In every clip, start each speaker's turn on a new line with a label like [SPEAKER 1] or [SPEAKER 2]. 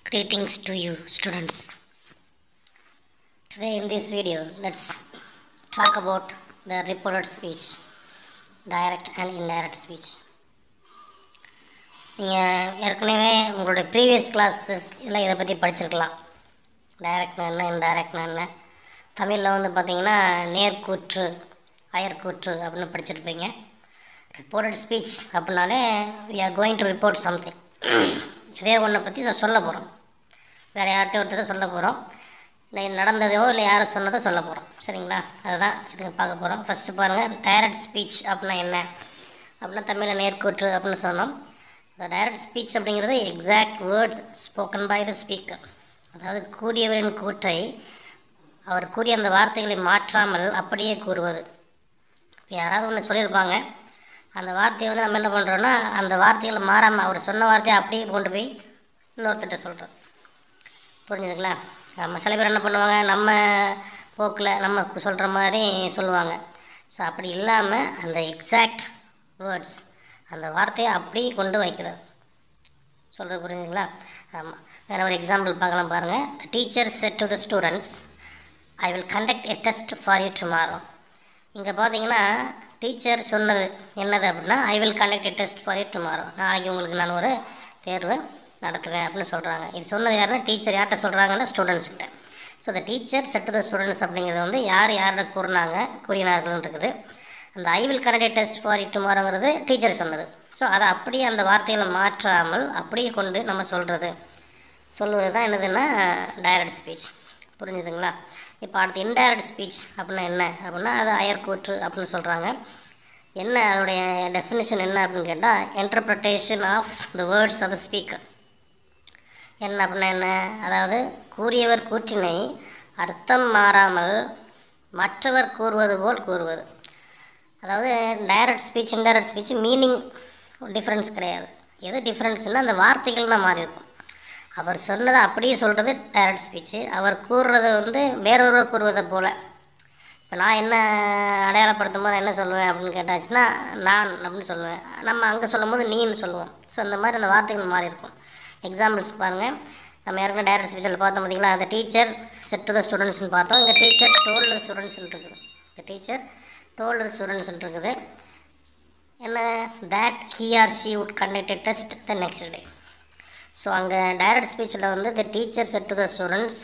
[SPEAKER 1] Greetings to you, students. Today, in this video, let's talk about the reported speech, direct and indirect speech. நீங்கள் ஏற்கனவே உங்களுடைய previous classes இதில் இதை பற்றி படிச்சிருக்கலாம் டைரக்ட்னா என்ன இன்டைரக்ட்னா என்ன தமிழில் வந்து பார்த்தீங்கன்னா நேர்கூற்று அயர்கூற்று அப்படின்னு படிச்சிருப்பீங்க ரிப்போர்ட்டட் ஸ்பீச் அப்படின்னாலே we are going to report something இதே ஒன்றை பற்றி நான் சொல்ல போகிறோம் வேறு யார்கிட்ட ஒருத்தர் சொல்ல போகிறோம் இல்லை நடந்ததோ இல்லை யாரை சொன்னதோ சொல்ல போகிறோம் சரிங்களா அதுதான் இதுங்க பார்க்க போகிறோம் ஃபஸ்ட்டு பாருங்கள் டைரக்ட் ஸ்பீச் அப்படின்னா என்ன அப்படின்னா தமிழில் நேர்கூற்று அப்படின்னு சொன்னோம் இந்த டைரக்ட் ஸ்பீச் அப்படிங்கிறது exact words spoken by the speaker அதாவது கூறியவரின் கூற்றை அவர் கூறிய அந்த வார்த்தைகளை மாற்றாமல் அப்படியே கூறுவது இப்போ யாராவது ஒன்று சொல்லியிருப்பாங்க அந்த வார்த்தையை வந்து நம்ம என்ன பண்ணுறோன்னா அந்த வார்த்தைகளை மாறாமல் அவர் சொன்ன வார்த்தையை அப்படியே கொண்டு போய் இன்னொருத்தர்கிட்ட சொல்கிறோம் புரிஞ்சுதுங்களா நம்ம சில பேர் என்ன பண்ணுவாங்க நம்ம போக்கில் நம்ம சொல்கிற மாதிரி சொல்லுவாங்க ஸோ அப்படி இல்லாமல் அந்த எக்ஸாக்ட் வேர்ட்ஸ் அந்த வார்த்தையை அப்படியே கொண்டு வைக்கிறது சொல்கிறது புரியுதுங்களா ஆமாம் வேறு ஒரு எக்ஸாம்பிள் பார்க்கலாம் பாருங்கள் the teacher said to the students I will conduct a test for you tomorrow இங்கே பார்த்தீங்கன்னா டீச்சர் சொன்னது என்னது அப்படின்னா I will conduct a test for you tomorrow நாளைக்கு உங்களுக்கு நான் ஒரு தேர்வு நடத்துவேன் அப்படின்னு சொல்கிறாங்க இது சொன்னது யாருன்னா டீச்சர் யார்கிட்ட சொல்கிறாங்கன்னா ஸ்டூடெண்ட்ஸ்கிட்ட so the teacher said the students அப்படிங்கிறது வந்து யார் யார்கிட்ட கூறினாங்க கூறினார்கள்னு இருக்குது அந்த I will conduct test for it டுமாரோங்கிறது டீச்சர் சொன்னது ஸோ அதை அப்படியே அந்த வார்த்தைகளை மாற்றாமல் அப்படியே கொண்டு நம்ம சொல்கிறது சொல்லுவது தான் என்னதுன்னா டைரக்ட் ஸ்பீச் புரிஞ்சுதுங்களா இப்போ அடுத்து இன்டைரக்ட் ஸ்பீச் அப்படின்னா என்ன அப்படின்னா அது அயர்கூற்று அப்படின்னு சொல்கிறாங்க என்ன அதோடைய டெஃபினிஷன் என்ன அப்படின்னு கேட்டால் interpretation of the words of the speaker என்ன அப்படின்னா என்ன அதாவது கூறியவர் கூற்றினை அர்த்தம் மாறாமல் மற்றவர் கூறுவது போல் கூறுவது அதாவது direct speech indirect speech meaning difference கிடையாது எது டிஃப்ரென்ஸ்னால் அந்த வார்த்தைகள் தான் மாறி இருக்கும் அவர் சொன்னதை அப்படியே சொல்கிறது டைரக்ட் ஸ்பீச்சு அவர் கூறுறதை வந்து வேறொருவர் கூறுவதை போல் இப்போ நான் என்ன அடையாளப்படுத்தும் போது என்ன சொல்லுவேன் அப்படின்னு கேட்டாச்சுன்னா நான் அப்படின்னு சொல்லுவேன் நம்ம அங்கே சொல்லும் போது நீன்னு சொல்லுவோம் ஸோ அந்த மாதிரி அந்த வார்த்தைகள் மாறி இருக்கும் எக்ஸாம்பிள்ஸ் பாருங்கள் நம்ம ஏற்கனவே டைரக்ட் ஸ்பீச்சில் பார்த்தோம் பார்த்தீங்களா அந்த டீச்சர் செட் டு த ஸ்டூடெண்ட்ஸ்னு பார்த்தோம் இங்கே டீச்சர் டோல்டு த ஸ்டூடெண்ட்ஸ்னு இருக்குது இந்த டீச்சர் டோல்டு த ஸ்டூடெண்ட்ஸ்னு இருக்குது என்ன that he or she would conduct a test the next day so அங்கே டைரக்ட் ஸ்பீச்சில் வந்து the teacher said to the students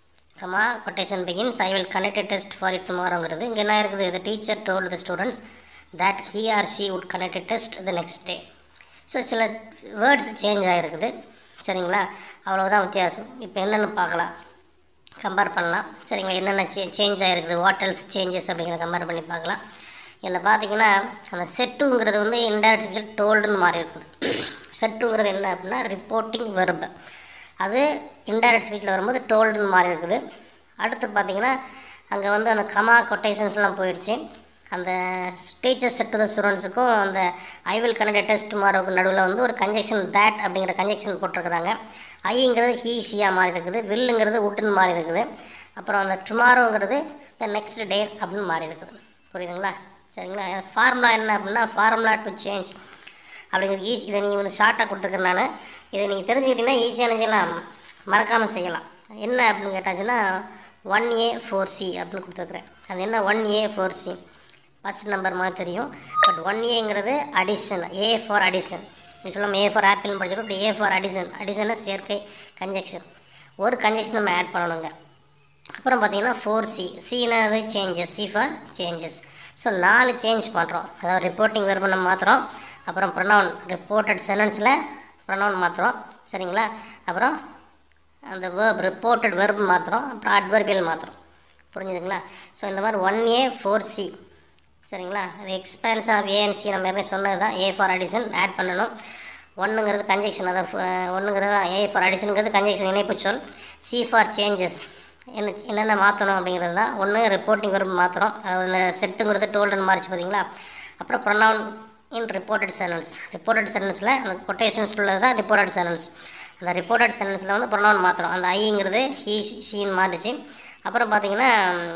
[SPEAKER 1] comma quotation begins I will conduct a test for it டுமாரோங்கிறது இங்கே என்ன இருக்குது the teacher told the students that he or she would conduct a test the next day so சில words change ஆகிருக்குது சரிங்களா அவ்வளோதான் வித்தியாசம் இப்போ என்னென்னு பார்க்கலாம் கம்பேர் பண்ணலாம் சரிங்களா என்னென்ன சே சேஞ்ச் ஆகிருக்குது வாட்டல்ஸ் சேஞ்சஸ் அப்படிங்கிறத கம்பேர் பண்ணி பார்க்கலாம் இதில் பார்த்தீங்கன்னா அந்த செட்டுங்கிறது வந்து இன்டைரக்ட் ஸ்பீச்சில் டோல்டுன்னு மாறி இருக்குது செட்டுங்கிறது என்ன அப்படின்னா ரிப்போர்ட்டிங் வெர்பு அது இன்டைரக்ட் ஸ்பீச்சில் வரும்போது டோல்டுன்னு மாறி இருக்குது அடுத்து பார்த்தீங்கன்னா அங்கே வந்து அந்த கமா கொட்டேஷன்ஸ்லாம் போயிடுச்சு அந்த டீச்சர் செட் டு த ஸ்டூடெண்ட்ஸுக்கும் அந்த ஐ வில் கனெக்ட் டெஸ்ட் டுமாரோக்கு நடுவில் வந்து ஒரு கன்ஜெக்ஷன் தேட் அப்படிங்கிற கன்ஜெக்ஷன் போட்டிருக்கிறாங்க ஐங்கிறது ஹீ ஷியா மாறி இருக்குது வில்லுங்கிறது உட்டுன்னு மாறி இருக்குது அப்புறம் அந்த டுமாரோங்கிறது த நெக்ஸ்ட் டே அப்படின்னு மாறி இருக்குது புரியுதுங்களா சரிங்களா ஃபார்முலா என்ன அப்படின்னா ஃபார்முலா டு சேஞ்ச் அப்படிங்கிறது ஈஸி இதை நீங்கள் வந்து ஷார்ட்டாக கொடுத்துருக்கேன் நான் இதை நீங்கள் தெரிஞ்சுக்கிட்டீங்கன்னா ஈஸியாக நினைச்சலாம் மறக்காமல் செய்யலாம் என்ன அப்படின்னு கேட்டாச்சுன்னா ஒன் ஏ ஃபோர் சி அப்படின்னு கொடுத்துருக்குறேன் அது என்ன one A four C first number மாதிரி தெரியும் பட் ஒன் ஏங்கிறது அடிஷன் ஏ ஃபார் அடிஷன் சொல்லாமல் ஏ ஃபார் ஆப்பிள்னு படிச்சிடும் இப்படி ஏ ஃபார் அடிஷன் அடிஷன்னா சேர்க்கை கன்ஜெக்ஷன் ஒரு கன்ஜெக்ஷன் நம்ம ஆட் பண்ணணுங்க அப்புறம் பார்த்தீங்கன்னா ஃபோர் சி சினாவது changes C for changes so நாலு சேஞ்ச் பண்ணுறோம் அதாவது ரிப்போர்ட்டிங் வெர்பு நம்ம மாற்றுறோம் அப்புறம் ப்ரொனவுன் ரிப்போர்ட்டட் சென்டென்ஸில் ப்ரொனவுன் மாற்றுறோம் சரிங்களா அப்புறம் அந்த வேர்ப் ரிப்போர்ட்டட் வெர்பு மாற்றுறோம் அப்புறம் அட்வர்பியல் மாற்றுறோம் புரிஞ்சுதுங்களா ஸோ இந்த மாதிரி ஒன் ஏ ஃபோர் சி சரிங்களா அது எக்ஸ்பேன்ஸ் ஆஃப் ஏஎன்சி நம்ம ஏற்கனவே சொன்னது தான் ஏ ஃபார் அடிஷன் ஆட் பண்ணணும் ஒன்றுங்கிறது கன்ஜெக்ஷன் அதை ஒன்றுங்கிறது ஏ ஃபார் அடிஷனுங்கிறது கன்ஜெக்ஷன் இணைப்பு சொல் சி ஃபார் சேஞ்சஸ் என்ன என்னென்ன மாற்றணும் அப்படிங்கிறது தான் ஒன்று ரிப்போர்ட்டிங் வெர்பு மாற்றுறோம் அது இந்த செட்டுங்கிறது டோல்டுன்னு மாறிச்சு பார்த்தீங்களா அப்புறம் pronoun in reported sentence reported சென்டென்ஸில் அந்த கொட்டேஷன்ஸ் உள்ளது தான் ரிப்போர்ட்டட் சென்டென்ஸ் அந்த ரிப்போர்ட்டட் சென்டென்ஸில் வந்து ப்ரொனவுன் மாற்றுறோம் அந்த ஐங்கிறது ஹீ ஷீன்னு மாறிச்சு அப்புறம் பார்த்தீங்கன்னா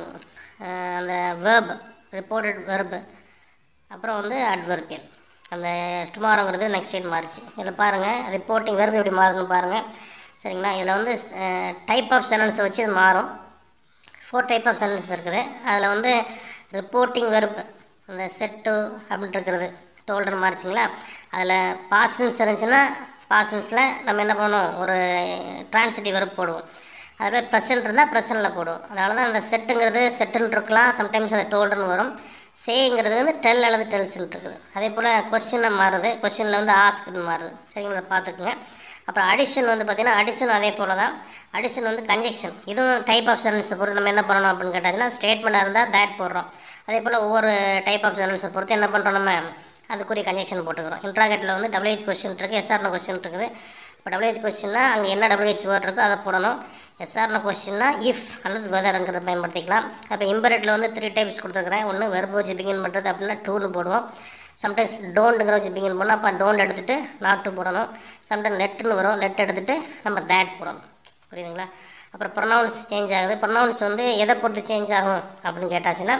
[SPEAKER 1] அந்த வேர்ப் ரிப்போர்ட்டட் வெர்பு அப்புறம் வந்து அட்வர்பியல் அந்த டுமாரோங்கிறது நெக்ஸ்ட் டேட் மாறிச்சு இதில் பாருங்கள் ரிப்போர்ட்டிங் வெர்பு எப்படி மாறுதுன்னு பாருங்கள் சரிங்களா இதில் வந்து டைப் ஆஃப் சென்டென்ஸை வச்சு இது மாறும் ஃபோர் டைப் ஆஃப் சென்டென்ஸ் இருக்குது அதில் வந்து ரிப்போர்ட்டிங் வெர்ப் இந்த செட்டு அப்படின்ட்டு இருக்கிறது டோல்டர் மாறிச்சிங்களா அதில் பாசன்ஸ் இருந்துச்சுன்னா பாசன்ஸில் நம்ம என்ன பண்ணுவோம் ஒரு டிரான்சிட்டிவ் வெர்ப் போடுவோம் அதில் ப்ரெசன்ட் இருந்தால் ப்ரெசன்ட்டில் போடுவோம் அதனால தான் அந்த செட்டுங்கிறது செட்டுன்னு இருக்கலாம் சம்டைம்ஸ் அது டோல்டர்னு வரும் சேங்கிறது வந்து டெல் அல்லது டெல்ஸ்ன்னு இருக்குது அதே போல் கொஷினை மாறுது கொஷினில் வந்து ஆஸ்க்னு மாறுது சரிங்களா பார்த்துக்குங்க அப்புறம் அடிஷன் வந்து பார்த்திங்கன்னா அடிஷன் அதே போல் தான் அடிஷன் வந்து கன்ஜெக்ஷன் இதுவும் டைப் ஆஃப் சென்டென்ஸை பொறுத்து நம்ம என்ன பண்ணணும் அப்படின்னு கேட்டாச்சுன்னா ஸ்டேட்மெண்ட்டாக இருந்தால் தேட் போடுறோம் அதே போல் ஒவ்வொரு டைப் ஆஃப் சென்டென்ஸை பொறுத்து என்ன பண்ணுறோம் நம்ம அதுக்குரிய கன்ஜெக்ஷன் போட்டுக்கிறோம் இன்ட்ராகேட்டில் வந்து டபிள்யூஹெச் கொஸ்டின் இருக்குது எஸ்ஆர்னு கொஸ்டின் இருக்குது இப்போ டபிள்யூஹெச் கொஸ்டின்னா அங்கே என்ன டபிள்யூஹெச் வேர்ட் இருக்கோ அதை போடணும் எஸ்ஆர்னு கொஸ்டின்னா இஃப் அல்லது வெதர்ங்கிறத பயன்படுத்திக்கலாம் அப்போ இம்பரேட்டில் வந்து த்ரீ டைப்ஸ் கொடுத்துருக்குறேன் ஒன்று வெர்பு வச்சு பிகின் பண்ணுறது அப்படின்னா டூன்னு போடுவோம் சம்டைம்ஸ் டோன்ட்டுங்கிற வச்சு பிகின் பண்ணால் அப்போ டோன்ட் எடுத்துகிட்டு நாட்டு போடணும் சம்டைம் லெட்டுன்னு வரும் லெட் எடுத்துகிட்டு நம்ம தேட் போடணும் புரியுதுங்களா அப்புறம் ப்ரொனவுன்ஸ் சேஞ்ச் ஆகுது ப்ரொனவுன்ஸ் வந்து எதை பொறுத்து சேஞ்ச் ஆகும் அப்படின்னு கேட்டாச்சுன்னா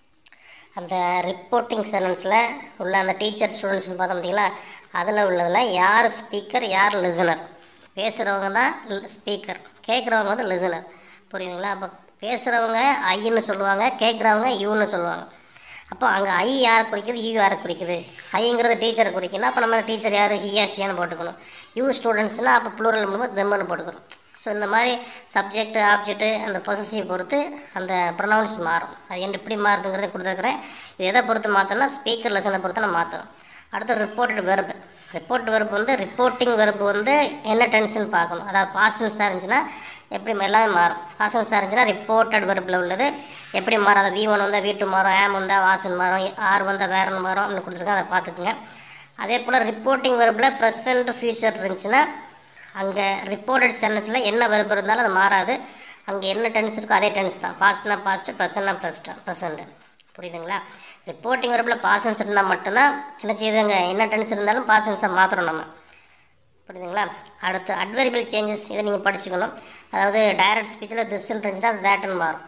[SPEAKER 1] அந்த ரிப்போர்ட்டிங் சென்டென்ஸில் உள்ள அந்த டீச்சர் ஸ்டூடெண்ட்ஸ்னு பார்த்தோம் பார்த்தீங்களா அதில் உள்ளதில் யார் ஸ்பீக்கர் யார் லிசனர் பேசுகிறவங்க தான் ஸ்பீக்கர் கேட்குறவங்க வந்து லிசனர் புரியுதுங்களா அப்போ பேசுகிறவங்க ஐன்னு சொல்லுவாங்க கேட்குறவங்க யூன்னு சொல்லுவாங்க அப்போ அங்கே ஐ யாரை குறிக்குது யூ யாரை குறிக்குது ஐங்கிறது டீச்சரை குறிக்கணும் அப்போ நம்ம டீச்சர் யார் ஹியா ஷியான்னு போட்டுக்கணும் யூ ஸ்டூடெண்ட்ஸ்னால் அப்போ ப்ளூரல் மூலமாக தெம்முன்னு போட்டுக்கணும் ஸோ இந்த மாதிரி சப்ஜெக்ட் ஆப்ஜெக்ட்டு அந்த பொசசிவ் பொறுத்து அந்த ப்ரொனவுன்ஸ் மாறும் அது என்ன எப்படி மாறுதுங்கிறத கொடுத்துருக்குறேன் இது எதை பொறுத்து மாற்றோம்னா ஸ்பீக்கர் லெசனை பொறுத்து நம்ம மாற்றணும் அடுத்து ரிப்போர்ட்டட் வெர்பு ரிப்போர்ட் வெர்பு வந்து ரிப்போர்ட்டிங் வெர்பு வந்து என்ன டென்ஷன் பார்க்கணும் அதாவது பாசன்ஸாக இருந்துச்சுன்னா எப்படி எல்லாமே மாறும் பாசன்ஸாக இருந்துச்சுன்னா ரிப்போர்ட்டட் வெர்பில் உள்ளது எப்படி மாறும் அதை வி ஒன் வந்தால் வீட்டு மாறும் ஆம் வந்தால் வாசன் மாறும் ஆர் வந்தால் வேறன்னு மாறும் அப்படின்னு கொடுத்துருக்கேன் அதை பார்த்துக்குங்க அதே போல் ரிப்போர்ட்டிங் வெர்பில் ப்ரெசன்ட் ஃபியூச்சர் இருந்துச்சுன்னா அங்கே ரிப்போர்ட்டட் சென்டென்ஸில் என்ன வெர்பு இருந்தாலும் அது மாறாது அங்கே என்ன டென்ஸ் இருக்கோ அதே டென்ஸ் தான் பாஸ்ட்னா பாஸ்ட்டு ப்ரெசன்ட்னா ப்ரெஸ்ட் ப்ரெசண்ட்டு புரியுதுங்களா ரிப்போர்ட்டிங் வரப்பில் பாசன்ஸ் இருந்தால் மட்டும்தான் என்ன செய்யுதுங்க என்ன டென்ஸ் இருந்தாலும் பாசன்ஸை மாற்றுறோம் நம்ம புரியுதுங்களா அடுத்து அட்வரிபிள் சேஞ்சஸ் இதை நீங்கள் படிச்சுக்கணும் அதாவது டைரக்ட் ஸ்பீச்சில் திஸ்ன்னு இருந்துச்சுன்னா அது தேட்டுன்னு மாறும்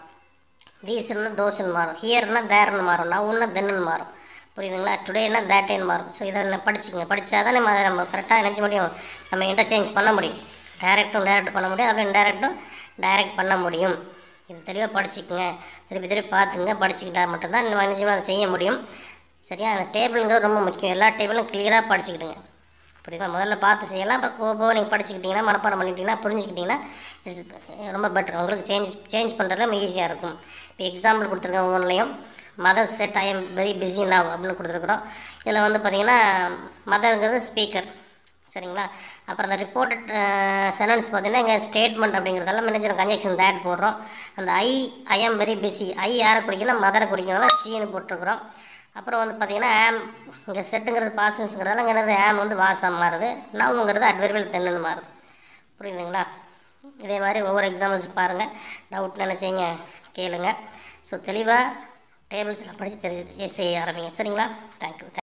[SPEAKER 1] தீஸ்னா தோசுன்னு மாறும் ஹியர்னா தேர்னு மாறும் நவுன்னா தென்னு மாறும் புரியுதுங்களா டுடேனா தேட்டேன்னு மாறும் ஸோ இதை என்ன படிச்சுங்க படித்தா தான் நம்ம அதை நம்ம கரெக்டாக நினச்ச முடியும் நம்ம இன்டர்சேஞ்ச் பண்ண முடியும் டைரெக்டும் டைரக்ட் பண்ண முடியும் அப்படி இன்டைரக்டும் டைரக்ட் பண்ண முடியும் இது தெளிவாக படிச்சுக்கங்க திருப்பி திருப்பி பார்த்துங்க படிச்சுக்கிட்டா மட்டும்தான் நம்ம நிச்சயமாக அதை செய்ய முடியும் சரியா அந்த டேபிளுங்கிறது ரொம்ப முக்கியம் எல்லா டேபிளும் கிளியராக படிச்சுக்கிடுங்க புரியுதா முதல்ல பார்த்து செய்யலாம் அப்புறம் போக போக நீங்கள் படிச்சுக்கிட்டிங்கன்னா மனப்பாடம் பண்ணிக்கிட்டிங்கன்னா புரிஞ்சுக்கிட்டிங்கன்னா இட்ஸ் ரொம்ப பெட்டர் உங்களுக்கு சேஞ்ச் சேஞ்ச் பண்ணுறதுல ரொம்ப ஈஸியாக இருக்கும் இப்போ எக்ஸாம்பிள் கொடுத்துருக்கேன் ஒவ்வொன்றுலையும் mother said I am very busy now அப்படின்னு கொடுத்துருக்குறோம் இதில் வந்து பார்த்திங்கன்னா மதருங்கிறது ஸ்பீக்கர் சரிங்களா அப்புறம் அந்த ரிப்போர்ட்டட் சென்டென்ஸ் பார்த்தீங்கன்னா இங்கே ஸ்டேட்மெண்ட் அப்படிங்கிறதெல்லாம் மேனேஜர் கன்ஜெக்ஷன் தேட் போடுறோம் அந்த I I am very busy I யாரை குறிக்கணும் மதரை குறிக்கிறதால ஷீன்னு போட்டிருக்கிறோம் அப்புறம் வந்து பார்த்திங்கன்னா ஆம் இங்கே செட்டுங்கிறது பாசன்ஸுங்கிறதால இங்கே என்னது ஆம் வந்து வாசம் மாறுது நவ்ங்கிறது அட்வர்பியல் தென்னுன்னு மாறுது புரியுதுங்களா இதே மாதிரி ஒவ்வொரு எக்ஸாம்பிள்ஸ் பாருங்கள் டவுட் நினச்சிங்க கேளுங்க ஸோ தெளிவாக டேபிள்ஸில் படித்து தெரி செய்ய ஆரம்பிங்க சரிங்களா தேங்க்யூ